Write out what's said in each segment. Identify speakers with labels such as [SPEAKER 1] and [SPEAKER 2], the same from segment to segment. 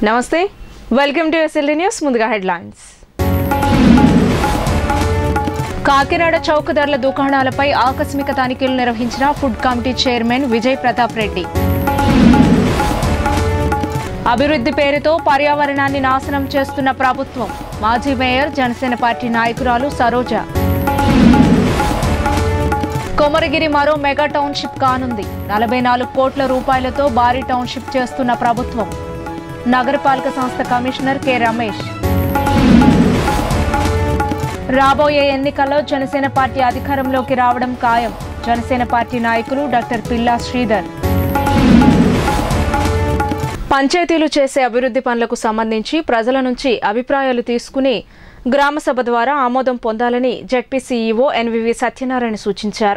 [SPEAKER 1] నమస్తే welcome to SLD news ముందుగా headlines Kakinada చౌక ధరల దుకాణాలపై ఆకస్మిక తనిఖీలు నిర్వహించిన food committee chairman Vijay Pratap Reddy అభివృద్ధి పేరుతో పర్యావరణాన్ని నాశనం చేస్తున్న ప్రభుత్వం మాజీ మేయర్ జనసేన పార్టీ నాయకురాలు సరోజ కొమరగిరి మరో మెగా టౌన్షిప్ కానుంది నలభై నాలుగు కోట్ల రూపాయలతో భారీ టౌన్షిప్ చేస్తున్న ప్రభుత్వం నగరపాలక సంస్థ కమిషనర్ కె రమేష్ రాబోయే ఎన్నికల్లో జనసేన పార్టీ అధికారంలోకి రావడం ఖాయం జనసేన పార్టీ నాయకులు డాక్టర్ పిల్లా శ్రీధర్ పంచాయతీలు చేసే అభివృద్ధి పనులకు సంబంధించి ప్రజల నుంచి అభిప్రాయాలు తీసుకుని గ్రామసభ ద్వారా ఆమోదం పొందాలని జడ్పీ సీఈఓ ఎన్వివి సత్యనారాయణ సూచించారు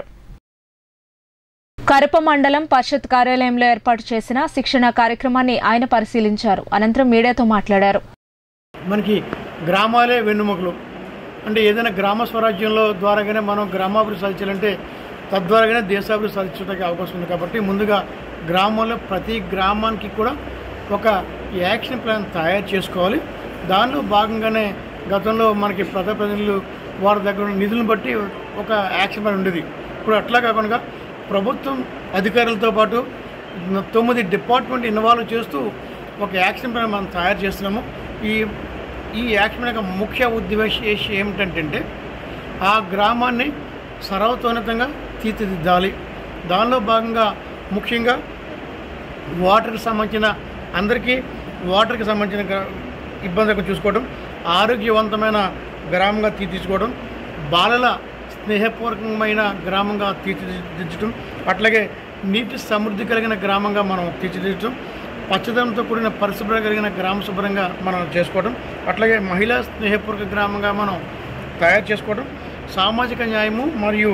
[SPEAKER 1] కరప మండలం పరిషత్ కార్యాలయంలో ఏర్పాటు చేసిన శిక్షణ కార్యక్రమాన్ని ఆయన పరిశీలించారు అనంతరం మీడియాతో మాట్లాడారు
[SPEAKER 2] మనకి గ్రామాలే వెన్నుముకలు అంటే ఏదైనా గ్రామ స్వరాజ్యంలో ద్వారాగానే మనం గ్రామాభివృద్ధి సాధించాలంటే తద్వారాగానే దేశాభివృద్ధి సాధించడానికి అవకాశం ఉంది కాబట్టి ముందుగా గ్రామంలో ప్రతి గ్రామానికి కూడా ఒక యాక్షన్ ప్లాన్ తయారు చేసుకోవాలి దానిలో భాగంగానే గతంలో మనకి ప్రజాప్రతినిధులు వారి దగ్గర ఉన్న నిధులను బట్టి ఒక యాక్షన్ ప్లాన్ ఉండేది ఇప్పుడు అట్లా కాకుండా ప్రభుత్వం అధికారులతో పాటు తొమ్మిది డిపార్ట్మెంట్ ఇన్వాల్వ్ చేస్తూ ఒక యాక్షన్ ప్లాన్ మనం తయారు చేస్తున్నాము ఈ ఈ యాక్షన్ ప్లాన్ యొక్క ముఖ్య ఉద్దేశం ఏమిటంటే ఆ గ్రామాన్ని సర్వతోన్నతంగా తీర్చిదిద్దాలి దానిలో భాగంగా ముఖ్యంగా వాటర్కి సంబంధించిన అందరికీ వాటర్కి సంబంధించిన గ్రా- ఇబ్బందులు చూసుకోవడం ఆరోగ్యవంతమైన గ్రామంగా తీర్చిదిద్దుకోవడం బాలల స్నేహపూర్వకమైన గ్రామంగా తీర్చిదిద్దడం అట్లాగే నీటి సమృద్ధి కలిగిన గ్రామంగా మనం తీర్చిదిద్దడం పచ్చదనంతో కూడిన పరిశుభ్రత కలిగిన గ్రామ శుభ్రంగా మనం చేసుకోవడం అట్లాగే మహిళా స్నేహపూర్వక గ్రామంగా మనం తయారు చేసుకోవడం సామాజిక న్యాయము మరియు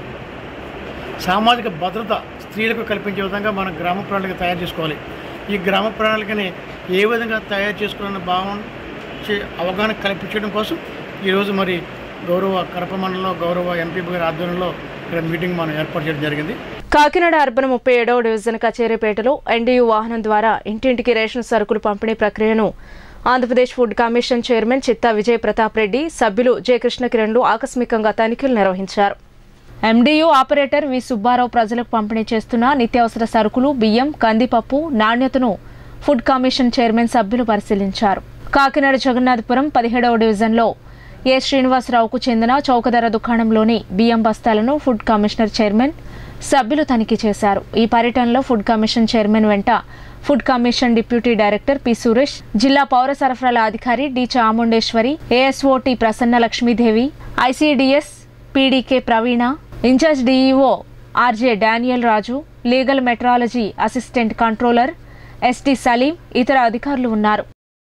[SPEAKER 2] సామాజిక భద్రత స్త్రీలకు కల్పించే విధంగా మన గ్రామ ప్రణాళిక తయారు చేసుకోవాలి ఈ గ్రామ ప్రణాళికని ఏ విధంగా తయారు చేసుకోవాలన్న భావం చే- అవగాహన కల్పించడం కోసం ఈరోజు మరి గౌరవ కడప మండలంలో గౌరవ ఎంపీ గారి ఆధ్వర్యంలో ఇక్కడ మీటింగ్ మనం ఏర్పాటు చేయడం జరిగింది
[SPEAKER 1] కాకినాడ అర్బన్ ముప్పై ఏడవ డివిజన్ కచేరీపేటలో ఎన్డీయూ వాహనం ద్వారా ఇంటింటికి రేషన్ సరుకులు పంపిణీ ప్రక్రియను ఆంధ్రప్రదేశ్ ఫుడ్ కమిషన్ చైర్మన్ చిత్తా విజయ్ ప్రతాప్ రెడ్డి సభ్యులు జె కృష్ణ కిరణ్లు ఆకస్మికంగా తనిఖీలు నిర్వహించారు ఎండీయూ ఆపరేటర్ వి సుబ్బారావు ప్రజలకు పంపిణీ చేస్తున్న నిత్యావసర సరుకులు బియ్యం కందిపప్పు నాణ్యతను ఫుడ్ కమిషన్ చైర్మన్ సభ్యులు పరిశీలించారు కాకినాడ జగన్నాథపురం పదిహేడవ డివిజన్లో ఏ శ్రీనివాసరావుకు చెందిన చౌకధర దుకాణంలోని బియ్యం బస్తాలను ఫుడ్ కమిషనర్ చైర్మన్ సభ్యులు తనిఖీ చేశారు ఈ పర్యటనలో ఫుడ్ కమిషన్ చైర్మన్ వెంట food commission deputy director P Suresh జిల్లా పౌర సరఫరాల అధికారి D Chamundeswari ASOT Prasanna Lakshmidevi ICDS PD K Praveena incharge DEO RJ Daniel Raju legal metrology assistant controller ST Saleem ఇతర అధికారులు ఉన్నారు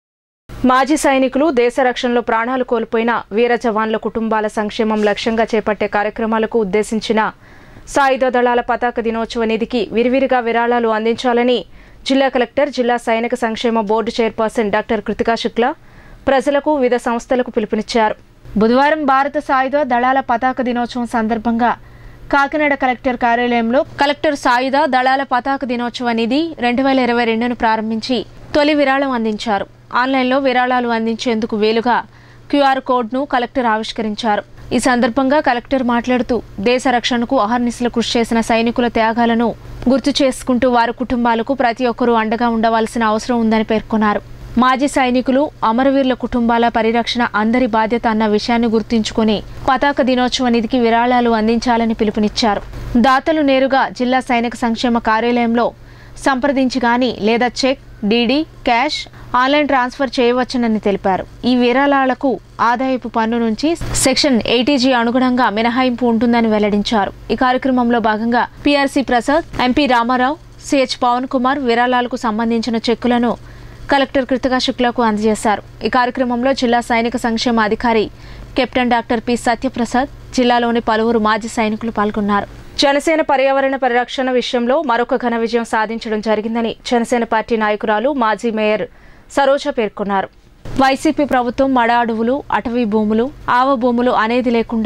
[SPEAKER 1] మాజీ సైనికులు దేశ రక్షణలో ప్రాణాలు కోల్పోయిన వీర జవాన్ల కుటుంబాల సంక్షేమం లక్ష్యంగా చేపట్టే కార్యక్రమాలకు ఉద్దేశించిన సాయుధ దళాల పతాక దినోత్సవ నిధికి విరివిరిగా విరాళాలు అందించాలని జిల్లా కలెక్టర్ జిల్లా సైనిక సంక్షేమ board chairperson doctor Krithika Shukla ప్రజలకు వివిధ సంస్థలకు పిలుపునిచ్చారు బుధవారం భారత సాయుధ దళాల పతాక దినోత్సవం సందర్భంగా కాకినాడ కలెక్టర్ కార్యాలయంలో కలెక్టర్ సాయుధ దళాల పతాక దినోత్సవ నిధి రెండు వేల ఇరవై రెండును ప్రారంభించి తొలి విరాళం అందించారు ఆన్లైన్లో విరాళాలు అందించేందుకు వీలుగా క్యూఆర్ కోడ్ను కలెక్టర్ ఆవిష్కరించారు ఈ సందర్భంగా కలెక్టర్ మాట్లాడుతూ దేశ రక్షణకు అహర్నిశలు కృషి చేసిన సైనికుల త్యాగాలను గుర్తు చేసుకుంటూ వారి కుటుంబాలకు ప్రతి ఒక్కరూ అండగా ఉండవలసిన అవసరం ఉందని పేర్కొన్నారు మాజీ సైనికులు అమరవీరుల కుటుంబాల పరిరక్షణ అందరి బాధ్యత అన్న విషయాన్ని గుర్తుంచుకొని పతాక దినోత్సవ నిధికి విరాళాలు అందించాలని పిలుపునిచ్చారు దాతలు నేరుగా జిల్లా సైనిక సంక్షేమ కార్యాలయంలో సంప్రదించి గాని లేదా check DD cash online transfer చేయవచ్చునని తెలిపారు ఈ విరాళాలకు ఆదాయపు పన్ను నుంచి సెక్షన్ ఎయిటీజీ అనుగుణంగా మినహాయింపు ఉంటుందని వెల్లడించారు ఈ కార్యక్రమంలో భాగంగా PRC Prasad MP Ramarao CH Pavan Kumar విరాళాలకు సంబంధించిన చెక్కులను కలెక్టర్ కృతికా శుక్లకు అందజేశారు ఈ కార్యక్రమంలో జిల్లా సైనిక సంక్షేమ అధికారి కెప్టెన్ డాక్టర్ పి సత్యప్రసాద్ జిల్లాలోని పలువురు మాజీ సైనికులు పాల్గొన్నారు జనసేన పర్యావరణ పరిరక్షణ విషయంలో మరొక ఘన విజయం సాధించడం జరిగిందని జనసేన పార్టీ నాయకురాలు మాజీ మేయర్ సరోజ పేర్కొన్నారు వైసీపీ ప్రభుత్వం మడ అడవులు అటవీ భూములు ఆవ భూములు అనేది లేకుండా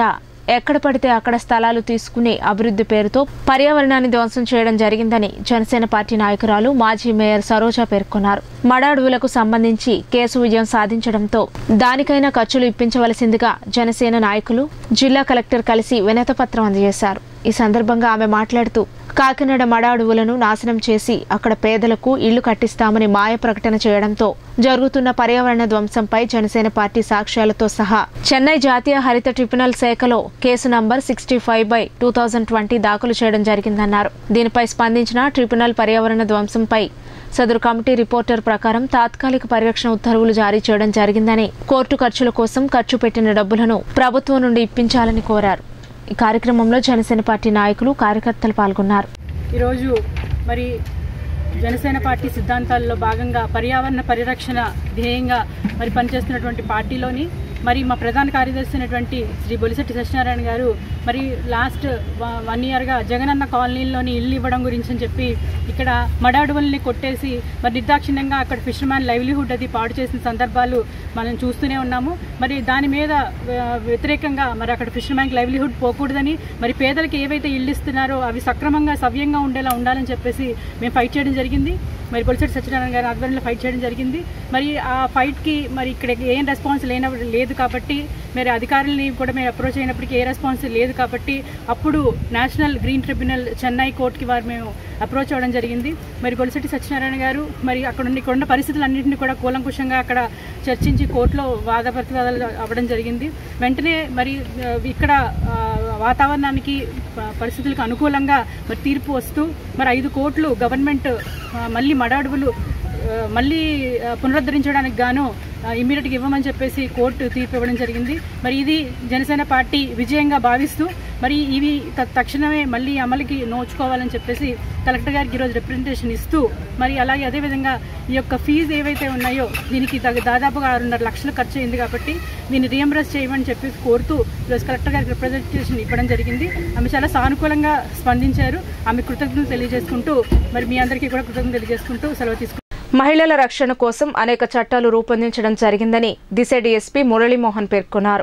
[SPEAKER 1] ఎక్కడ పడితే అక్కడ స్థలాలు తీసుకుని అభివృద్ధి పేరుతో పర్యావరణాన్ని ధ్వంసం చేయడం జరిగిందని జనసేన పార్టీ నాయకురాలు మాజీ మేయర్ సరోజ పేర్కొన్నారు మడ అడవులకు సంబంధించి కేసు విజయం సాధించడంతో దానికైనా ఖర్చులు ఇప్పించవలసిందిగా జనసేన నాయకులు జిల్లా కలెక్టర్ కలిసి వినతపత్రం అందజేశారు ఈ సందర్భంగా ఆమె మాట్లాడుతూ కాకినాడ మడ అడవులను నాశనం చేసి అక్కడ పేదలకు ఇళ్లు కట్టిస్తామని మాయ ప్రకటన చేయడంతో జరుగుతున్న పర్యావరణ ధ్వంసంపై జనసేన పార్టీ సాక్ష్యాలతో సహా చెన్నై జాతీయ హరిత ట్రిబ్యునల్ శాఖలో case number sixty five by two thousand twenty దాఖలు చేయడం జరిగిందన్నారు దీనిపై స్పందించిన ట్రిబ్యునల్ పర్యావరణ ధ్వంసంపై సదరు కమిటీ రిపోర్టర్ ప్రకారం తాత్కాలిక పరిరక్షణ ఉత్తర్వులు జారీ చేయడం జరిగిందని కోర్టు ఖర్చుల కోసం ఖర్చు పెట్టిన డబ్బులను ప్రభుత్వం నుండి ఇప్పించాలని కోరారు ఈ కార్యక్రమంలో జనసేన పార్టీ నాయకులు కార్యకర్తలు పాల్గొన్నారు
[SPEAKER 3] ఈరోజు మరి జనసేన పార్టీ సిద్ధాంతాల్లో భాగంగా పర్యావరణ పరిరక్షణ ధ్యేయంగా మరి పనిచేస్తున్నటువంటి పార్టీలోని మరి మా ప్రధాన కార్యదర్శి అయినటువంటి శ్రీ బొలిశెట్టి సత్యనారాయణ గారు మరి లాస్ట్ వన్ ఇయర్గా జగనన్న కాలనీలోని ఇల్లు ఇవ్వడం గురించి అని చెప్పి ఇక్కడ మడ అడవుల్ని కొట్టేసి మరి నిర్దాక్షిణ్యంగా అక్కడ ఫిషర్మ్యాన్ లైవ్లీహుడ్ అది పాడు చేసిన సందర్భాలు మనం చూస్తూనే ఉన్నాము మరి దాని మీద ఆ, వ్యతిరేకంగా మరి అక్కడ ఫిషర్మ్యాన్ లైవ్లీహుడ్ పోకూడదని మరి పేదలకు ఏవైతే ఇల్లు ఇస్తున్నారో అవి సక్రమంగా సవ్యంగా ఉండేలా ఉండాలని చెప్పేసి మేము ఫైట్ చేయడం జరిగింది మరి పొలిసెట్టి సత్యనారాయణ గారి ఆధ్వర్యంలో ఫైట్ చేయడం జరిగింది మరి ఆ ఫైట్కి మరి ఇక్కడ ఏం రెస్పాన్స్ లేన లేదు కాబట్టి మరి అధికారులని కూడా మేము అప్రోచ్ అయినప్పటికీ ఏ రెస్పాన్స్ లేదు కాబట్టి అప్పుడు నేషనల్ గ్రీన్ ట్రిబ్యునల్ చెన్నై కోర్టుకి వారు మేము అప్రోచ్ అవ్వడం జరిగింది మరి గొలిశెట్టి సత్యనారాయణ గారు మరి అక్కడ ఉన్న ఇక్కడ ఉన్న పరిస్థితులన్నింటినీ కూడా కూలంకుషంగా అక్కడ చర్చించి కోర్టులో వాద ప్రతివాదాలు అవ్వడం జరిగింది వెంటనే మరి ఆ, ఇక్కడ ఆ, వాతావరణానికి ప- పరిస్థితులకు అనుకూలంగా మరి తీర్పు వస్తూ మరి ఐదు కోట్లు గవర్నమెంట్ ఆ, మళ్ళీ మడ అడవులు ఆ, మళ్ళీ ఆ, పునరుద్ధరించడానికి గాను ఇమ్మీడియట్గా ఇవ్వమని చెప్పేసి కోర్టు తీర్పు ఇవ్వడం జరిగింది మరి ఇది జనసేన పార్టీ విజయంగా భావిస్తూ మరి ఇవి త- తక్షణమే మళ్ళీ అమలుకి నోచుకోవాలని చెప్పేసి కలెక్టర్ గారికి ఈరోజు రిప్రజెంటేషన్ ఇస్తూ మరి అలాగే అదేవిధంగా ఈ యొక్క ఫీజు ఏవైతే ఉన్నాయో దీనికి దగ- దాదాపుగా ఆరున్నర లక్షలు ఖర్చు అయింది కాబట్టి దీన్ని రియంబర్స్ చేయమని చెప్పి కోరుతూ ఈరోజు కలెక్టర్ గారికి రిప్రజెంటేషన్ ఇవ్వడం జరిగింది ఆమె చాలా సానుకూలంగా స్పందించారు ఆమె కృతజ్ఞతలు తెలియజేసుకుంటూ మరి మీ అందరికీ కూడా కృతజ్ఞతలు తెలియజేసుకుంటూ సెలవు తీసుకుంటారు
[SPEAKER 1] మహిళల రక్షణ కోసం అనేక చట్టాలు రూపొందించడం జరిగిందని దిశ డీఎస్పీ మురళీమోహన్ పేర్కొన్నారు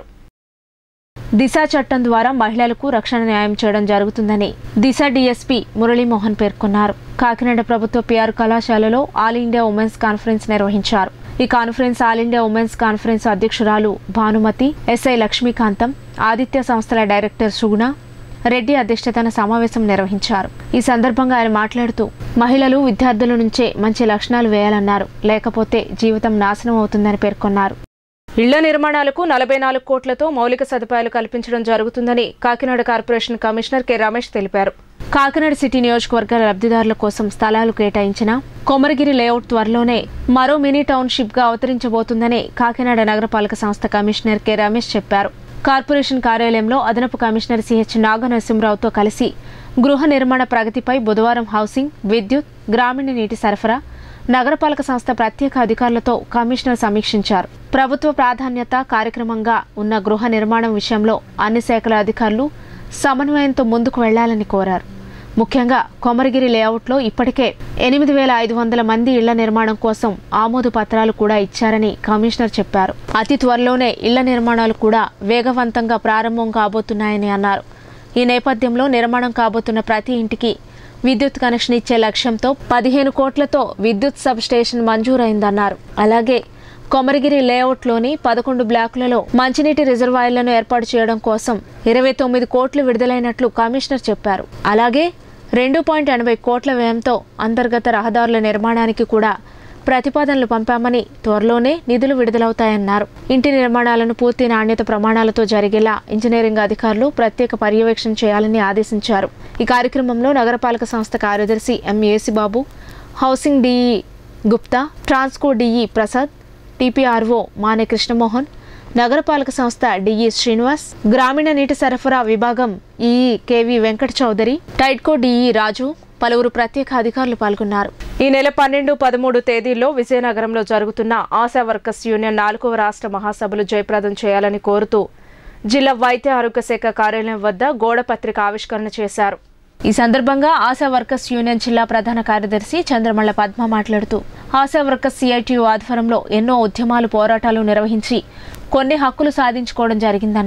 [SPEAKER 1] దిశ చట్టం ద్వారా మహిళలకు రక్షణ న్యాయం చేయడం జరుగుతుందని దిశ డీఎస్పీ మురళీమోహన్ పేర్కొన్నారు కాకినాడ ప్రభుత్వ పిఆర్ కళాశాలలో ఆల్ ఇండియా ఉమెన్స్ కాన్ఫరెన్స్ నిర్వహించారు ఈ conference all India women's conference అధ్యక్షురాలు భానుమతి ఎస్ఐ లక్ష్మీకాంతం ఆదిత్య సంస్థల డైరెక్టర్ సుగుణ రెడ్డి అధ్యక్షతన సమావేశం నిర్వహించారు ఈ సందర్భంగా ఆయన మాట్లాడుతూ మహిళలు విద్యార్థుల నుంచే మంచి లక్షణాలు వేయాలన్నారు లేకపోతే జీవితం నాశనం అవుతుందని పేర్కొన్నారు ఇళ్ల నిర్మాణాలకు నలభై నాలుగు కోట్లతో మౌలిక సదుపాయాలు కల్పించడం జరుగుతుందని Kakinada corporation commissioner K Ramesh తెలిపారు కాకినాడ సిటీ నియోజకవర్గాల లబ్ధిదారుల కోసం స్థలాలు కేటాయించిన కొమరగిరి లేఅవుట్ త్వరలోనే మరో మినీ టౌన్షిప్ గా అవతరించబోతుందని కాకినాడ నగరపాలక సంస్థ కమిషనర్ కె రమేష్ చెప్పారు కార్పొరేషన్ కార్యాలయంలో అదనపు కమిషనర్ సిహెచ్ నాగనరసింహరావుతో కలిసి గృహ నిర్మాణ ప్రగతిపై బుధవారం హౌసింగ్ విద్యుత్ గ్రామీణ నీటి సరఫరా నగరపాలక సంస్థ ప్రత్యేక అధికారులతో కమిషనర్ సమీక్షించారు ప్రభుత్వ ప్రాధాన్యత కార్యక్రమంగా ఉన్న గృహ నిర్మాణం విషయంలో అన్ని శాఖల అధికారులు సమన్వయంతో ముందుకు వెళ్లాలని కోరారు ముఖ్యంగా కొమరగిరి లేఅవుట్లో ఇప్పటికే ఎనిమిది వేల ఐదు వందల మంది ఇళ్ల నిర్మాణం కోసం ఆమోదు పత్రాలు కూడా ఇచ్చారని కమిషనర్ చెప్పారు అతి త్వరలోనే ఇళ్ల నిర్మాణాలు కూడా వేగవంతంగా ప్రారంభం కాబోతున్నాయని అన్నారు ఈ నేపథ్యంలో నిర్మాణం కాబోతున్న ప్రతి ఇంటికి విద్యుత్ కనెక్షన్ ఇచ్చే లక్ష్యంతో పదిహేను కోట్లతో విద్యుత్ సబ్ స్టేషన్ మంజూరైందన్నారు అలాగే కొమరగిరి లేఅవుట్లోని పదకొండు బ్లాకులలో మంచినీటి రిజర్వాయర్లను ఏర్పాటు చేయడం కోసం ఇరవై తొమ్మిది కోట్లు విడుదలైనట్లు కమిషనర్ చెప్పారు అలాగే రెండు పాయింట్ ఎనభై కోట్ల వ్యయంతో అంతర్గత రహదారుల నిర్మాణానికి కూడా ప్రతిపాదనలు పంపామని త్వరలోనే నిధులు విడుదలవుతాయన్నారు ఇంటి నిర్మాణాలను పూర్తి నాణ్యత ప్రమాణాలతో జరిగేలా ఇంజనీరింగ్ అధికారులు ప్రత్యేక పర్యవేక్షణ చేయాలని ఆదేశించారు ఈ కార్యక్రమంలో నగరపాలక సంస్థ కార్యదర్శి M Babu housing DE Gupta Transco DE Prasad TPRO Mane Krishnamohan నగరపాలక సంస్థ డిఈ శ్రీనివాస్ గ్రామీణ నీటి సరఫరా విభాగం EE KV Venkata Chowdary TIDCO DE Raju పలువురు ప్రత్యేక అధికారులు పాల్గొన్నారు ఈ నెల పన్నెండు పదమూడు తేదీల్లో విజయనగరంలో జరుగుతున్న ఆశా వర్కర్స్ యూనియన్ నాలుగవ రాష్ట్ర మహాసభలు జయప్రదం చేయాలని కోరుతూ జిల్లా వైద్య ఆరోగ్య శాఖ కార్యాలయం వద్ద గోడ పత్రిక ఆవిష్కరణ చేశారు ఈ సందర్భంగా ఆశా వర్కర్స్ యూనియన్ జిల్లా ప్రధాన కార్యదర్శి చంద్రమల్ల పద్మ మాట్లాడుతూ ఆశా వర్కర్స్ సిఐటియు ఆధ్వర్యంలో ఎన్నో ఉద్యమాలు పోరాటాలు నిర్వహించి కొన్ని హక్కులు సాధించుకోవడం జరిగిందన్నారు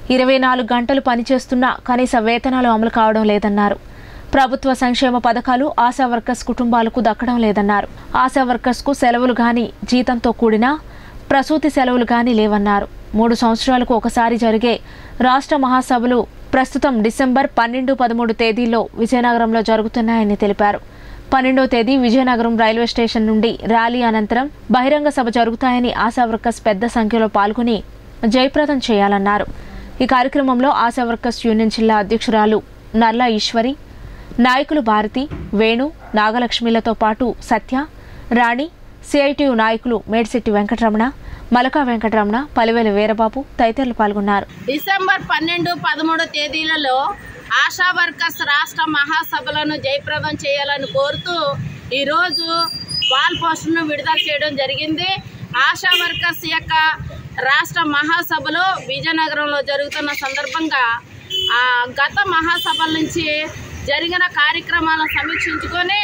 [SPEAKER 1] ఇరవై నాలుగు గంటలు పనిచేస్తున్నా కనీస వేతనాలు అమలు కావడం లేదన్నారు ప్రభుత్వ సంక్షేమ పథకాలు ఆశా వర్కర్స్ కుటుంబాలకు దక్కడం లేదన్నారు ఆశా వర్కర్స్కు సెలవులు గాని జీతంతో కూడిన ప్రసూతి సెలవులు గాని లేవన్నారు మూడు సంవత్సరాలకు ఒకసారి జరిగే రాష్ట్ర మహాసభలు ప్రస్తుతం డిసెంబర్ పన్నెండు పదమూడు తేదీల్లో విజయనగరంలో జరుగుతున్నాయని తెలిపారు పన్నెండో తేదీ విజయనగరం రైల్వే స్టేషన్ నుండి ర్యాలీ అనంతరం బహిరంగ సభ జరుగుతాయని ఆశా వర్కర్స్ పెద్ద సంఖ్యలో పాల్గొని జయప్రదం చేయాలన్నారు ఈ కార్యక్రమంలో ఆశా వర్కర్స్ యూనియన్ జిల్లా అధ్యక్షురాలు నర్లా ఈశ్వరి నాయకులు భారతి వేణు నాగలక్ష్మిలతో పాటు సత్య రాణి సిఐటియు నాయకులు మేడిశెట్టి వెంకటరమణ మలకా వెంకటరమణ పలివేలు వీరబాబు తదితరులు పాల్గొన్నారు
[SPEAKER 4] డిసెంబర్ పన్నెండు పదమూడు తేదీలలో ఆశా వర్కర్స్ రాష్ట్ర మహాసభలను జయప్రదం చేయాలని కోరుతూ ఈరోజు వాల్ పోస్టును విడుదల చేయడం జరిగింది ఆశా వర్కర్స్ యొక్క రాష్ట్ర మహాసభలు విజయనగరంలో జరుగుతున్న సందర్భంగా ఆ, గత మహాసభల నుంచి జరిగిన కార్యక్రమాలను సమీక్షించుకొని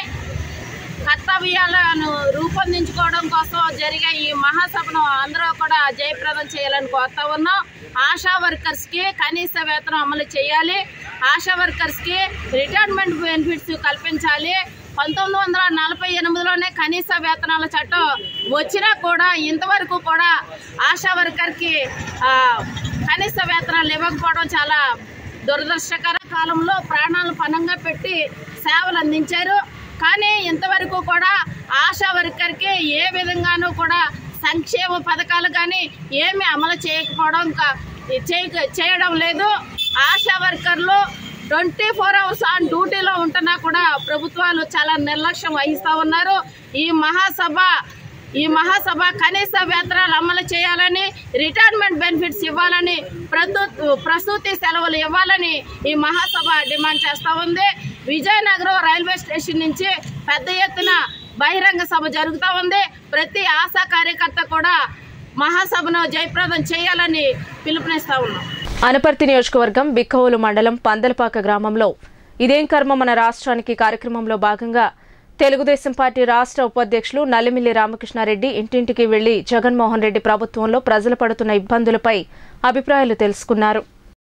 [SPEAKER 4] కర్తవ్యాలను రూపొందించుకోవడం కోసం జరిగే ఈ మహాసభను అందరూ కూడా జయప్రదం చేయాలని కోరుతా ఉన్నాం ఆశా వర్కర్స్ కి కనీస వేతనం అమలు చేయాలి ఆశా వర్కర్స్ కి రిటైర్మెంట్ బెనిఫిట్స్ కల్పించాలి పంతొమ్మిది వందల నలభై ఎనిమిదిలోనే కనీస వేతనాల చట్టం వచ్చినా కూడా ఇంతవరకు కూడా ఆశా వర్కర్కి ఆ, కనీస వేతనాలు ఇవ్వకపోవడం చాలా దురదృష్టకర కాలంలో ప్రాణాలు పణంగా పెట్టి సేవలు అందించారు కానీ ఇంతవరకు కూడా ఆశా వర్కర్కి ఏ విధంగానూ కూడా సంక్షేమ పథకాలు కానీ ఏమి అమలు చేయకపోవడం కా- చేయక- చేయడం లేదు ఆశా వర్కర్లు ట్వంటీ ఫోర్ అవర్స్ ఆన్ డ్యూటీలో ఉంటున్నా కూడా ప్రభుత్వాలు చాలా నిర్లక్ష్యం వహిస్తూ ఉన్నారు ఈ మహాసభ ఈ మహాసభ కనీస వేతనాలు అమలు చేయాలని రిటైర్మెంట్ బెనిఫిట్స్ ఇవ్వాలని ప్రస్తు ప్రసూతి సెలవులు ఇవ్వాలని ఈ మహాసభ డిమాండ్ చేస్తా ఉంది విజయనగరం రైల్వే స్టేషన్ నుంచి పెద్ద ఎత్తున బహిరంగ సభ జరుగుతూ ఉంది ప్రతి ఆశా కార్యకర్త కూడా మహాసభను జయప్రదం చేయాలని పిలుపునిస్తా ఉన్నాం
[SPEAKER 1] అనపర్తి నియోజకవర్గం బిక్కవోలు మండలం పందలపాక గ్రామంలో ఇదేం కర్మ మన రాష్ట్రానికి కార్యక్రమంలో భాగంగా తెలుగుదేశం పార్టీ రాష్ట్ర ఉపాధ్యక్షులు నల్లిమిల్లి రామకృష్ణారెడ్డి ఇంటింటికి వెళ్లి జగన్మోహన్ రెడ్డి ప్రభుత్వంలో ప్రజలు పడుతున్న ఇబ్బందులపై అభిప్రాయాలు తెలుసుకున్నారు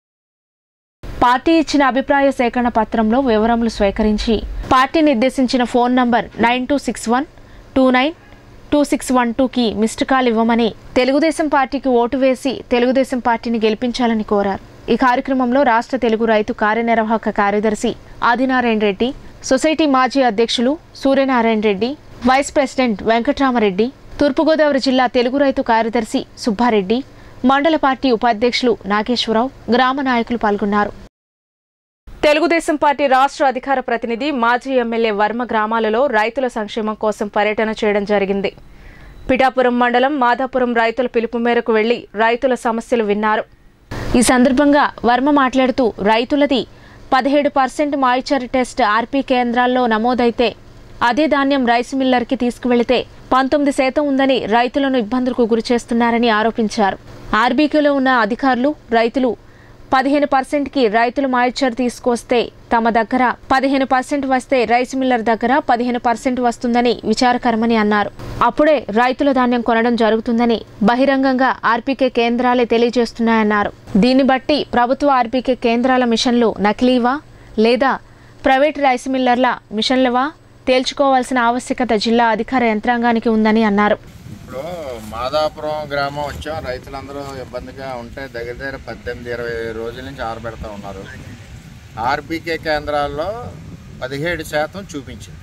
[SPEAKER 1] పార్టీ ఇచ్చిన అభిప్రాయ సేకరణ పత్రంలో వివరములు స్వీకరించి పార్టీ నిర్దేశించిన phone number nine two six one two nine two six one టూకి మిస్డ్ కాల్ ఇవ్వమని తెలుగుదేశం పార్టీకి ఓటు వేసి తెలుగుదేశం పార్టీని గెలిపించాలని కోరారు ఈ కార్యక్రమంలో రాష్ట్ర తెలుగు రైతు కార్యనిర్వాహక కార్యదర్శి ఆదినారాయణ రెడ్డి సొసైటీ మాజీ అధ్యక్షులు సూర్యనారాయణ రెడ్డి వైస్ ప్రెసిడెంట్ వెంకట్రామరెడ్డి తూర్పుగోదావరి జిల్లా తెలుగు రైతు కార్యదర్శి సుబ్బారెడ్డి మండల పార్టీ ఉపాధ్యక్షులు నాగేశ్వరరావు గ్రామ నాయకులు పాల్గొన్నారు తెలుగుదేశం పార్టీ రాష్ట్ర అధికార ప్రతినిధి మాజీ ఎమ్మెల్యే వర్మ గ్రామాలలో రైతుల సంక్షేమం కోసం పర్యటన చేయడం జరిగింది పిఠాపురం మండలం మాదాపురం రైతుల పిలుపు మేరకు వెళ్లి రైతుల సమస్యలు విన్నారు ఈ సందర్భంగా వర్మ మాట్లాడుతూ రైతులది పదిహేడు పర్సెంట్ మాయిచర్ టెస్ట్ ఆర్పీ కేంద్రాల్లో నమోదైతే అదే ధాన్యం రైస్ మిల్లర్కి తీసుకువెళితే పంతొమ్మిది శాతం ఉందని రైతులను ఇబ్బందులకు గురిచేస్తున్నారని ఆరోపించారు ఆర్బీకేలో ఉన్న అధికారులు రైతులు పదిహేను పర్సెంట్కి రైతులు మాయిచర్ తీసుకొస్తే తమ దగ్గర పదిహేను పర్సెంట్ వస్తే రైస్ మిల్లర్ దగ్గర పదిహేను పర్సెంట్ వస్తుందని విచారకరమని అన్నారు అప్పుడే రైతుల ధాన్యం కొనడం జరుగుతుందని బహిరంగంగా ఆర్పీకే కేంద్రాలే తెలియజేస్తున్నాయన్నారు దీన్ని బట్టి ప్రభుత్వ ఆర్పీకే కేంద్రాల మిషన్లు నకిలీవా లేదా ప్రైవేట్ రైస్ మిల్లర్ల మిషన్లవా తేల్చుకోవాల్సిన ఆవశ్యకత జిల్లా అధికార యంత్రాంగానికి ఉందని అన్నారు
[SPEAKER 5] ఇప్పుడు మాదాపురం గ్రామం వచ్చాం రైతులందరూ ఇబ్బందిగా ఉంటే దగ్గర దగ్గర పద్దెనిమిది ఇరవై రోజుల నుంచి ఆరబెడతా ఉన్నారు ఆర్బీకే కేంద్రాల్లో పదిహేడు శాతం చూపించింది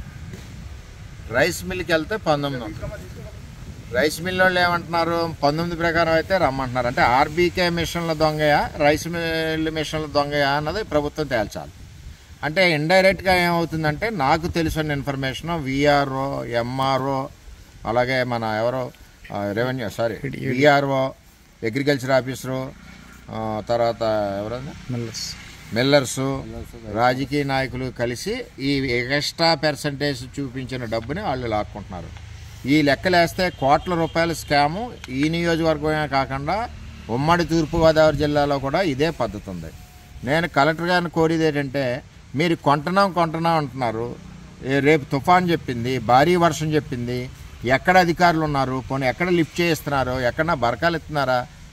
[SPEAKER 5] రైస్ మిల్కి వెళ్తే పంతొమ్మిది ఉంటుంది రైస్ మిల్ వాళ్ళు ఏమంటున్నారు పంతొమ్మిది ప్రకారం అయితే రమ్మంటున్నారు అంటే ఆర్బీకే మిషన్ల దొంగయా రైస్ మిల్ మిషన్ల దొంగయా అన్నది ప్రభుత్వం తేల్చాలి అంటే ఇండైరెక్ట్గా ఏమవుతుందంటే నాకు తెలిసిన ఇన్ఫర్మేషన్ విఆర్ఓ ఎంఆర్ఓ అలాగే మన ఎవరో revenue sorry VRO agriculture officer ఆ, తర్వాత ఎవరన్నా మిల్లర్స్ రాజకీయ నాయకులు కలిసి ఈ ఎక్స్ట్రా పర్సంటేజ్ చూపించిన డబ్బుని వాళ్ళు లాక్కుంటున్నారు ఈ లెక్కలేస్తే కోట్ల రూపాయల స్కాము ఈ నియోజకవర్గమే కాకుండా ఉమ్మడి తూర్పుగోదావరి జిల్లాలో కూడా ఇదే పద్ధతి ఉంది నేను కలెక్టర్ గారిని కోరేది ఏంటంటే మీరు కొంటున్నాం కొంటున్నాం అంటున్నారు ఏ రేపు తుఫాన్ చెప్పింది భారీ వర్షం చెప్పింది ఎక్కడ అధికారులు ఉన్నారు పోనీ ఎక్కడ లిఫ్ట్ చేయిస్తున్నారు ఎక్కడన్నా బరకాలు ఇస్తున్నారా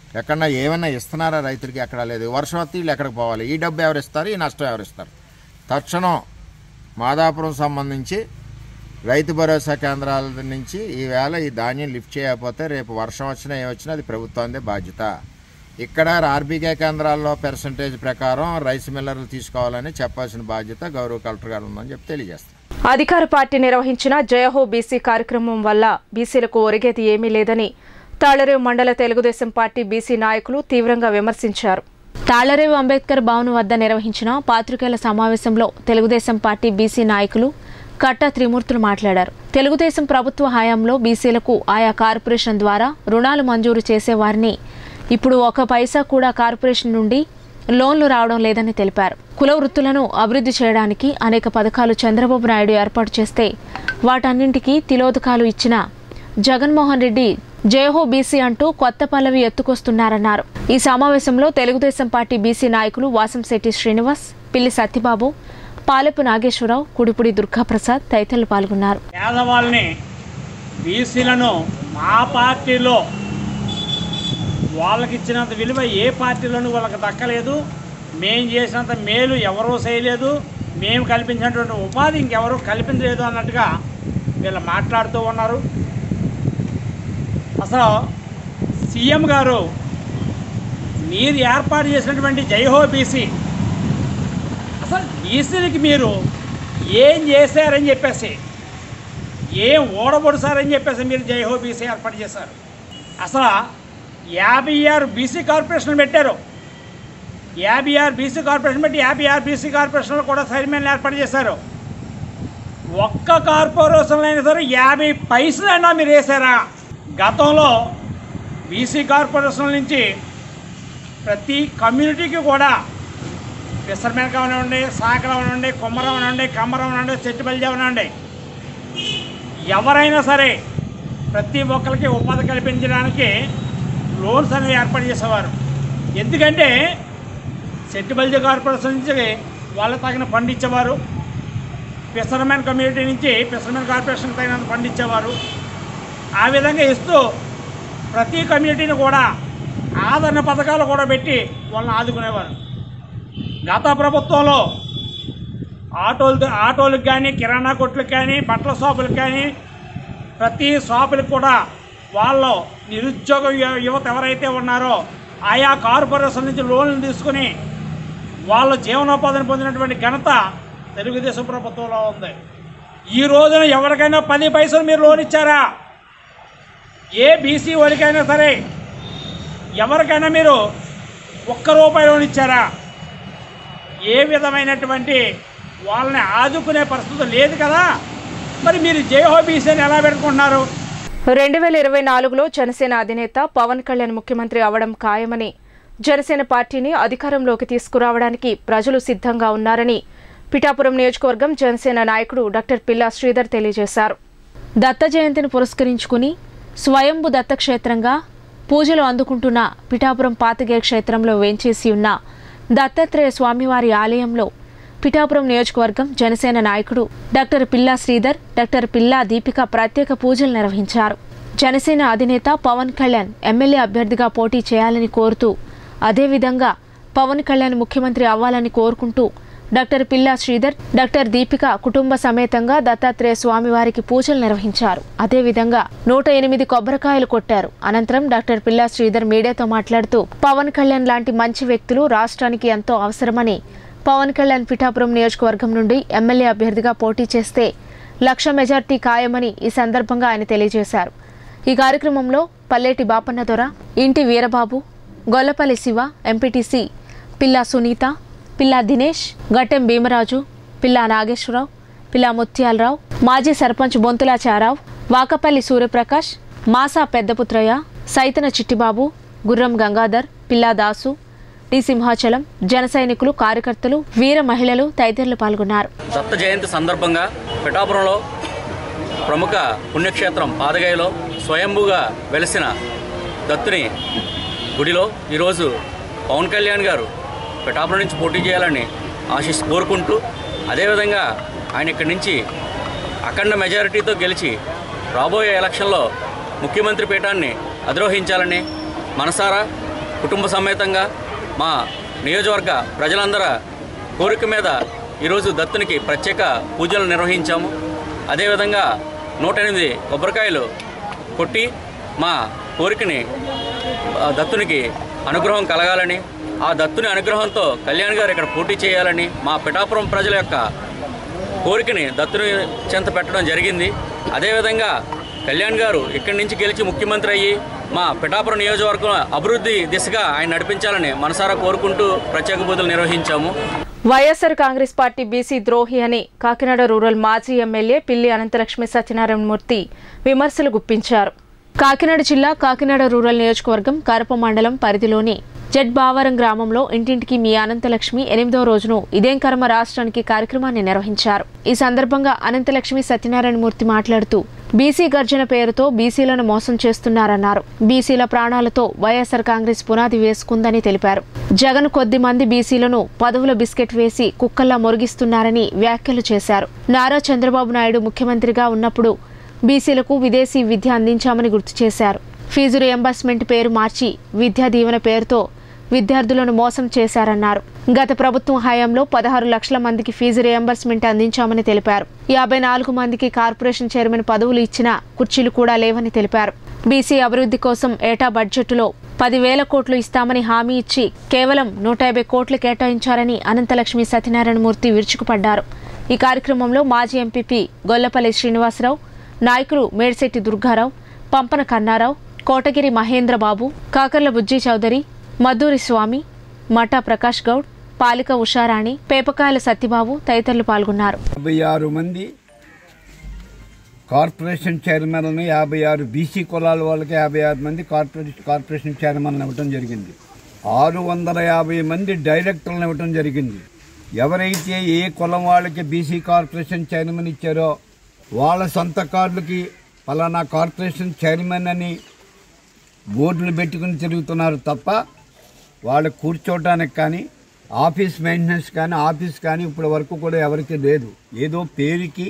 [SPEAKER 5] ఎక్కడన్నా ఏమైనా ఇస్తున్నారా రైతులకి ఎక్కడా లేదు వర్షం వస్తే వీళ్ళు ఎక్కడికి పోవాలి ఈ డబ్బు ఎవరు ఇస్తారు ఈ నష్టం ఎవరు ఇస్తారు తక్షణం మాదాపురం సంబంధించి రైతు భరోసా కేంద్రాల నుంచి ఈవేళ ఈ ధాన్యం లిఫ్ట్ చేయకపోతే రేపు వర్షం వచ్చినా ఏమొచ్చినా అది ప్రభుత్వాందే బాధ్యత ఇక్కడ ఆర్బీకే కేంద్రాల్లో పర్సంటేజ్ ప్రకారం రైస్ మిల్లర్లు తీసుకోవాలని చెప్పాల్సిన బాధ్యత గౌరవ కలెక్టర్ గారు ఉందని చెప్పి తెలియజేస్తాం
[SPEAKER 1] అధికార పార్టీ నిర్వహించిన జయహో బీసీ కార్యక్రమం వల్ల బీసీలకు ఒరిగేది ఏమీ లేదని తాళరేవు మండల తెలుగుదేశం పార్టీ బీసీ నాయకులు తీవ్రంగా విమర్శించారు తాళరేవు అంబేద్కర్ భవన్ వద్ద నిర్వహించిన పాత్రికేయుల సమావేశంలో తెలుగుదేశం పార్టీ బీసీ నాయకులు కట్టా త్రిమూర్తులు మాట్లాడారు తెలుగుదేశం ప్రభుత్వ హయాంలో బీసీలకు ఆయా కార్పొరేషన్ ద్వారా రుణాలు మంజూరు చేసేవారిని ఇప్పుడు ఒక పైసా కూడా కార్పొరేషన్ నుండి లోన్లు రావడం లేదని తెలిపారు కుల వృత్తులను అభివృద్ధి చేయడానికి అనేక పథకాలు చంద్రబాబు నాయుడు ఏర్పాటు చేస్తే వాటన్నింటికీ తిలోదకాలు ఇచ్చిన జగన్మోహన్ రెడ్డి జయహో బీసీ అంటూ కొత్త పల్లవి ఎత్తుకొస్తున్నారన్నారు ఈ సమావేశంలో తెలుగుదేశం పార్టీ బీసీ నాయకులు వాసంశెట్టి శ్రీనివాస్ పిల్లి సత్యబాబు పాలెపు నాగేశ్వరరావు కుడిపుడి దుర్గాప్రసాద్ తదితరులు పాల్గొన్నారు
[SPEAKER 6] పేదవాళ్ళని బీసీలను మా పార్టీలో వాళ్ళకి ఇచ్చినంత విలువ ఏ పార్టీలోనూ వాళ్ళకి దక్కలేదు మేము చేసినంత మేలు ఎవరూ చేయలేదు మేము కల్పించినటువంటి ఉపాధి ఇంకెవరూ కల్పించలేదు అన్నట్టుగా వీళ్ళు మాట్లాడుతూ ఉన్నారు అసలు సీఎం గారు మీరు ఏర్పాటు చేసినటువంటి జైహో బీసీ అసలు బీసీలకి మీరు ఏం చేశారని చెప్పేసి ఏం ఓడబొడుసారని చెప్పేసి మీరు జైహో బీసీ ఏర్పాటు చేశారు అసలు యాభై ఆరు బీసీ కార్పొరేషన్ పెట్టారు యాభై ఆరు బీసీ కార్పొరేషన్ పెట్టి యాభై ఆరు బీసీ కార్పొరేషన్లు కూడా చైర్మన్ ఏర్పాటు చేశారు ఒక్క కార్పొరేషన్లో అయినా సరే యాభై పైసలైనా మీరు వేసారా గతంలో బీసీ కార్పొరేషన్ నుంచి ప్రతి కమ్యూనిటీకి కూడా ఫిషర్మెన్ అవనివ్వండి సాకరం అవనివ్వండి కుమ్మరం అవనివ్వండి కమ్మరం అవనివ్వండి చెట్టుబల్లి అవనివ్వండి ఎవరైనా సరే ప్రతి ఒక్కరికి ఉపాధి కల్పించడానికి లోన్స్ అనేవి ఏర్పాటు చేసేవారు ఎందుకంటే సెట్టిబల్జీ కార్పొరేషన్ నుంచి వాళ్ళకి తగిన ఫండ్ ఇచ్చేవారు ఫిషర్మెన్ కమ్యూనిటీ నుంచి ఫిషర్మెన్ కార్పొరేషన్ తగినంత ఫండ్ ఇచ్చేవారు ఆ విధంగా ఇస్తూ ప్రతి కమ్యూనిటీని కూడా ఆదరణ పథకాలు కూడా పెట్టి వాళ్ళని ఆదుకునేవారు గత ప్రభుత్వంలో ఆటోలు ఆటోలకు కానీ కిరాణా కొట్లకు కానీ బట్టల షాపులకు కానీ ప్రతి షాపులకు కూడా వాళ్ళు నిరుద్యోగ యు- యువత ఎవరైతే ఉన్నారో ఆయా కార్పొరేషన్ నుంచి లోన్లు తీసుకుని వాళ్ళ జీవనోపాధిని పొందినటువంటి ఘనత తెలుగుదేశం ప్రభుత్వంలో ఉంది ఈ రోజున ఎవరికైనా పది పైసలు మీరు లోన్ ఇచ్చారా ఏ బీసీ వారికైనా సరే ఎవరికైనా మీరు ఒక్క రూపాయి లోన్ ఇచ్చారా ఏ విధమైనటువంటి వాళ్ళని ఆదుకునే పరిస్థితి లేదు కదా మరి మీరు జేహో బీసీని ఎలా పెట్టుకుంటున్నారు
[SPEAKER 1] రెండు వేల ఇరవై నాలుగులో జనసేన అధినేత పవన్ కళ్యాణ్ ముఖ్యమంత్రి అవడం ఖాయమని జనసేన పార్టీని అధికారంలోకి తీసుకురావడానికి ప్రజలు సిద్ధంగా ఉన్నారని పిఠాపురం నియోజకవర్గం జనసేన నాయకుడు డాక్టర్ పిల్లా శ్రీధర్ తెలియజేశారు దత్త జయంతిని పురస్కరించుకుని స్వయంభు దత్తక్షేత్రంగా పూజలు అందుకుంటున్న పిఠాపురం పాతగే క్షేత్రంలో వేంచేసి ఉన్న దత్తాత్రేయ స్వామివారి ఆలయంలో పిఠాపురం నియోజకవర్గం జనసేన నాయకుడు డాక్టర్ పిల్లా శ్రీధర్ డాక్టర్ పిల్లా దీపిక ప్రత్యేక పూజలు నిర్వహించారు జనసేన అధినేత పవన్ కళ్యాణ్ ఎమ్మెల్యే అభ్యర్థిగా పోటీ చేయాలని కోరుతూ అదేవిధంగా పవన్ కళ్యాణ్ ముఖ్యమంత్రి అవ్వాలని కోరుకుంటూ డాక్టర్ పిల్లా శ్రీధర్ డాక్టర్ దీపిక కుటుంబ సమేతంగా దత్తాత్రేయ స్వామివారికి పూజలు నిర్వహించారు అదేవిధంగా నూట ఎనిమిది కొబ్బరికాయలు కొట్టారు అనంతరం డాక్టర్ పిల్లా శ్రీధర్ మీడియాతో మాట్లాడుతూ పవన్ కళ్యాణ్ లాంటి మంచి వ్యక్తులు రాష్ట్రానికి ఎంతో అవసరమని పవన్ కళ్యాణ్ పిఠాపురం నియోజకవర్గం నుండి ఎమ్మెల్యే అభ్యర్థిగా పోటీ చేస్తే లక్ష మెజార్టీ ఖాయమని ఈ సందర్భంగా ఆయన తెలియజేశారు ఈ కార్యక్రమంలో పల్లేటి బాపన్న దొర ఇంటి వీరబాబు గొల్లపల్లి శివ ఎంపీటీసీ పిల్లా సునీత పిల్లా దినేష్ గట్టెం భీమరాజు పిల్లా నాగేశ్వరరావు పిల్లా ముత్యాలరావు మాజీ సర్పంచ్ బొంతులాచారావు వాకపల్లి సూర్యప్రకాష్ మాసా పెద్దపుత్రయ్య సైతన చిట్టిబాబు గుర్రం గంగాధర్ పిల్లా దాసు డి సింహాచలం జన సైనికులు కార్యకర్తలు వీర మహిళలు తదితరులు పాల్గొన్నారు
[SPEAKER 7] దత్త జయంతి సందర్భంగా పిఠాపురంలో ప్రముఖ పుణ్యక్షేత్రం పాదగయలో స్వయంభూగా వెలిసిన దత్తుని గుడిలో ఈరోజు పవన్ కళ్యాణ్ గారు పిఠాపురం నుంచి పోటీ చేయాలని ఆశిస్తూ కోరుకుంటూ అదేవిధంగా ఆయన ఇక్కడి నుంచి అఖండ మెజారిటీతో గెలిచి రాబోయే ఎలక్షన్లో ముఖ్యమంత్రి పీఠాన్ని అధిరోహించాలని మనసారా కుటుంబ సమేతంగా మా నియోజకవర్గ ప్రజలందరి కోరిక మీద ఈరోజు దత్తునికి ప్రత్యేక పూజలు నిర్వహించాము అదేవిధంగా నూట ఎనిమిది కొబ్బరికాయలు కొట్టి మా కోరికని ఆ దత్తునికి అనుగ్రహం కలగాలని ఆ దత్తుని అనుగ్రహంతో కళ్యాణ్ గారు ఇక్కడ పోటీ చేయాలని మా పిఠాపురం ప్రజల యొక్క కోరికని దత్తుని చెంత పెట్టడం జరిగింది అదేవిధంగా కళ్యాణ్ గారు ఇక్కడి నుంచి గెలిచి ముఖ్యమంత్రి అయ్యి మా పిఠాపురం నియోజకవర్గం అభివృద్ధి దిశగా ఆయన నడిపించాలని మనసారా కోరుకుంటూ ప్రత్యేక పూజలు నిర్వహించాము
[SPEAKER 1] వైఎస్ఆర్ కాంగ్రెస్ పార్టీ బీసీ ద్రోహి అని కాకినాడ రూరల్ మాజీ ఎమ్మెల్యే పిల్లి అనంతలక్ష్మి సత్యనారాయణమూర్తి విమర్శలు గుప్పించారు కాకినాడ జిల్లా కాకినాడ రూరల్ నియోజకవర్గం కరప మండలం పరిధిలోని జడ్ బావరం గ్రామంలో ఇంటింటికి మీ అనంతలక్ష్మి ఎనిమిదో రోజును ఇదేం కర్మ రాష్ట్రానికి కార్యక్రమాన్ని నిర్వహించారు ఈ సందర్భంగా అనంతలక్ష్మి సత్యనారాయణమూర్తి మాట్లాడుతూ బీసీ గర్జన పేరుతో బీసీలను మోసం చేస్తున్నారన్నారు బీసీల ప్రాణాలతో వైఎస్ఆర్ కాంగ్రెస్ పునాది వేసుకుందని తెలిపారు జగన్ కొద్ది మంది బీసీలను పదవుల బిస్కెట్ వేసి కుక్కల్లా మొరిగిస్తున్నారని వ్యాఖ్యలు చేశారు నారా చంద్రబాబు నాయుడు ముఖ్యమంత్రిగా ఉన్నప్పుడు బీసీలకు విదేశీ విద్య అందించామని గుర్తు చేశారు ఫీజు రియంబర్స్మెంట్ పేరు మార్చి విద్యా దీవెన పేరుతో విద్యార్థులను మోసం చేశారన్నారు గత ప్రభుత్వం హయాంలో పదహారు లక్షల మందికి ఫీజు రియంబర్స్మెంట్ అందించామని తెలిపారు యాభై నాలుగు మందికి కార్పొరేషన్ చైర్మన్ పదవులు ఇచ్చినా కుర్చీలు కూడా లేవని తెలిపారు బీసీ అభివృద్ధి కోసం ఏటా బడ్జెట్లో పదివేల కోట్లు ఇస్తామని హామీ ఇచ్చి కేవలం నూట యాభై కోట్లు కేటాయించారని అనంతలక్ష్మి సత్యనారాయణమూర్తి విరుచుకుపడ్డారు ఈ కార్యక్రమంలో మాజీ ఎంపీపీ గొల్లపల్లి శ్రీనివాసరావు నాయకులు మేడ్శెట్టి దుర్గారావు పంపన కన్నారావు కోటగిరి మహేంద్రబాబు కాకర్ల బుజ్జి చౌదరి మధూరి స్వామి మఠా ప్రకాష్ గౌడ్ పాలిక ఉషారాణి పేపకాయల సత్యబాబు తదితరులు పాల్గొన్నారు
[SPEAKER 8] యాభై ఆరు మంది కార్పొరేషన్ చైర్మన్లను యాభై ఆరు బీసీ కులాల వాళ్ళకి యాభై ఆరు మంది కార్పొరేషన్ కార్పొరేషన్ చైర్మన్లు ఇవ్వటం జరిగింది ఆరు వందల యాభై మంది డైరెక్టర్లను ఇవ్వటం జరిగింది ఎవరైతే ఏ కులం వాళ్ళకి బీసీ కార్పొరేషన్ చైర్మన్ ఇచ్చారో వాళ్ళ సొంత కార్డులకి పలానా కార్పొరేషన్ చైర్మన్ అని బోర్డులు పెట్టుకుని తిరుగుతున్నారు తప్ప వాళ్ళు కూర్చోవటానికి కానీ ఆఫీస్ మెయింటెనెన్స్ కానీ ఆఫీస్ కానీ ఇప్పటి వరకు కూడా ఎవరికి లేదు ఏదో పేరుకి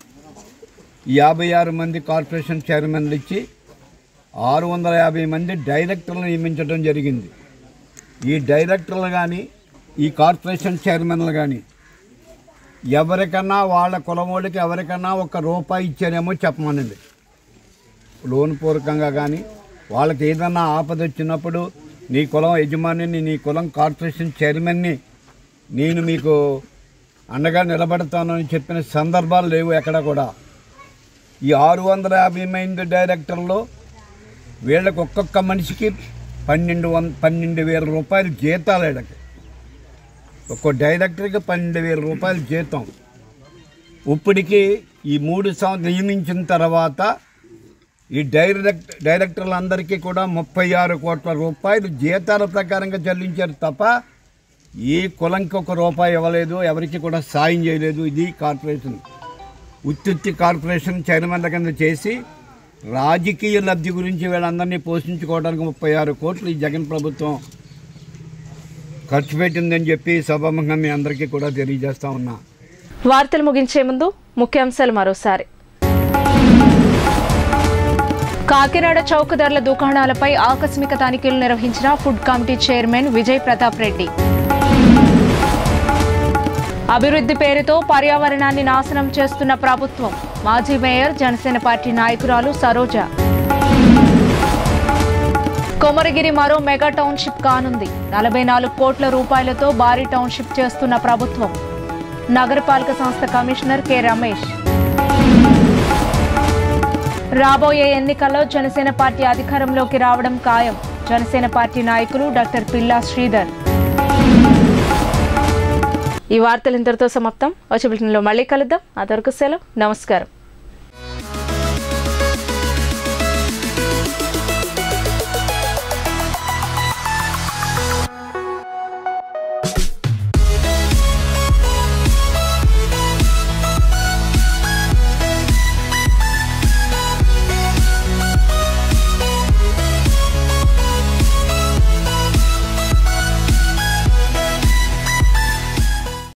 [SPEAKER 8] యాభై ఆరు మంది కార్పొరేషన్ చైర్మన్లు ఇచ్చి ఆరు వందల యాభై మంది డైరెక్టర్లు నియమించడం జరిగింది ఈ డైరెక్టర్లు కానీ ఈ కార్పొరేషన్ చైర్మన్లు కానీ ఎవరికన్నా వాళ్ళ కులమోడికి ఎవరికన్నా ఒక రూపాయి ఇచ్చారేమో చెప్పమనండి లోన్ పూర్వకంగా కానీ వాళ్ళకి ఏదన్నా ఆపద వచ్చినప్పుడు నీ కులం యజమానిని నీ కులం కార్పొరేషన్ చైర్మన్ని నేను మీకు అండగా నిలబడతాను అని చెప్పిన సందర్భాలు లేవు ఎక్కడ కూడా ఈ ఆరు వందల యాభై మంది డైరెక్టర్లు వీళ్ళకి ఒక్కొక్క మనిషికి పన్నెండు వం పన్నెండు వేల రూపాయలు జీతాలు వీళ్ళకి ఒక్కో డైరెక్టర్కి పన్నెండు వేల రూపాయలు జీతం ఇప్పటికి ఈ మూడు సంవత్సరం నియమించిన తర్వాత ఈ డైరెక్ట్ డైరెక్టర్లందరికీ కూడా ముప్పై ఆరు కోట్ల రూపాయలు జీతాల ప్రకారంగా చెల్లించారు తప్ప ఏ కులంకి ఒక రూపాయి ఇవ్వలేదు ఎవరికి కూడా సాయం చేయలేదు ఇది కార్పొరేషన్ ఉత్తుత్తి కార్పొరేషన్ చైర్మన్ల కింద చేసి రాజకీయ లబ్ధి గురించి వీళ్ళందరినీ పోషించుకోవడానికి ముప్పై ఆరు కోట్లు ఈ జగన్ ప్రభుత్వం ఖర్చు పెట్టిందని చెప్పి సభాముఖంగా మీ అందరికీ కూడా తెలియజేస్తా ఉన్నా
[SPEAKER 1] వార్తలు ముగించే ముందు ముఖ్యాంశాలు మరోసారి కాకినాడ చౌకధరల దుకాణాలపై ఆకస్మిక తనిఖీలు నిర్వహించిన food committee chairman Vijay Pratap Reddy అభివృద్ధి పేరుతో పర్యావరణాన్ని నాశనం చేస్తున్న ప్రభుత్వం మాజీ మేయర్ జనసేన పార్టీ నాయకురాలు సరోజ కొమరగిరి మరో మెగా టౌన్షిప్ కానుంది నలభై నాలుగు కోట్ల రూపాయలతో భారీ టౌన్షిప్ చేస్తున్న ప్రభుత్వం నగరపాలక సంస్థ కమిషనర్ కె రమేష్ రాబోయే ఎన్నికల్లో జనసేన పార్టీ అధికారంలోకి రావడం ఖాయం జనసేన పార్టీ నాయకులు డాక్టర్ పిల్లా శ్రీధర్ ఈ వార్తలు ఇంతటితో సమాప్తం వచ్చే బులెటిన్లో మళ్ళీ కలుద్దాం అంతవరకు సెలవు నమస్కారం